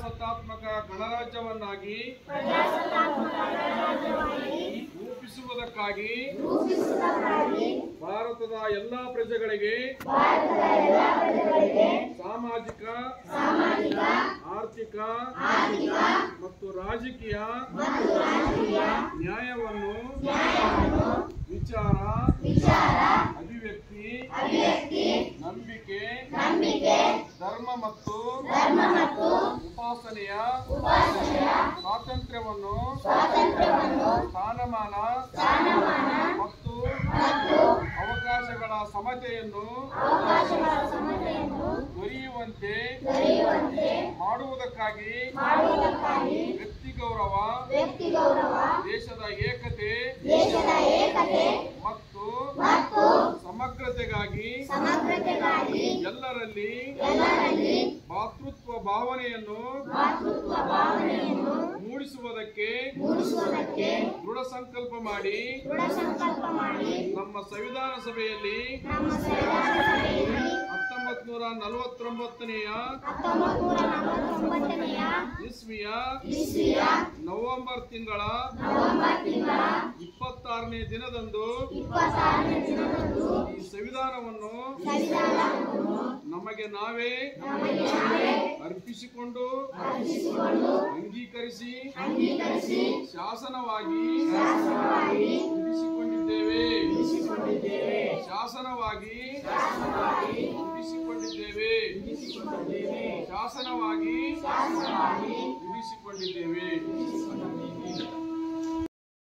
ಪ್ರಜಾಸತ್ತಾತ್ಮಕ ಗಣರಾಜ್ಯವನ್ನಾಗಿ ರೂಪಿಸುವುದಕ್ಕಾಗಿ ಭಾರತದ ಎಲ್ಲಾ ಪ್ರಜೆಗಳಿಗೆ ಸಾಮಾಜಿಕ ಆರ್ಥಿಕ ಮತ್ತು ರಾಜಕೀಯ ನ್ಯಾಯವನ್ನು ವಿಚಾರ ಅಭಿವ್ಯಕ್ತಿ ನಂಬಿಕೆ ಧರ್ಮ ಮತ್ತು ಉಪಾಸನೆಯ ಸ್ವಾತಂತ್ರ್ಯವನ್ನು ಸ್ಥಾನಮಾನ ಮತ್ತು ಅವಕಾಶಗಳ ಸಮತೆಯನ್ನು ದೊರೆಯುವಂತೆ ಮಾಡುವುದಕ್ಕಾಗಿ ವ್ಯಕ್ತಿ ಗೌರವ ದೇಶದ ಏಕತೆ ಮತ್ತು ಸಮಗ್ರತೆಗಾಗಿ ಎಲ್ಲರಲ್ಲಿ ಮಾತೃತ್ವ ಭಾವನೆಯನ್ನು ಮೂಡಿಸುವುದಕ್ಕೆ ದೃಢ ಸಂಕಲ್ಪ ಮಾಡಿ ನಮ್ಮ ಸಂವಿಧಾನ ಸಭೆಯಲ್ಲಿ ಹತ್ತೊಂಬತ್ ನೂರ ನಲವತ್ತೊಂಬತ್ತನೆಯ ಇಸ್ವಿಯ ನವೆಂಬರ್ ತಿಂಗಳ ಇಪ್ಪತ್ತಾರನೇ ದಿನದಂದು ಈ ಸಂವಿಧಾನವನ್ನು ನಮಗೆ ನಾವೇ ಅರ್ಪಿಸಿಕೊಂಡು ಅಂಗೀಕರಿಸಿ ಶಾಸನವಾಗಿ ಇರಿಸಿಕೊಂಡಿದ್ದೇವೆ ಶಾಸನವಾಗಿ ಇರಿಸಿಕೊಂಡಿದ್ದೇವೆ ಶಾಸನವಾಗಿ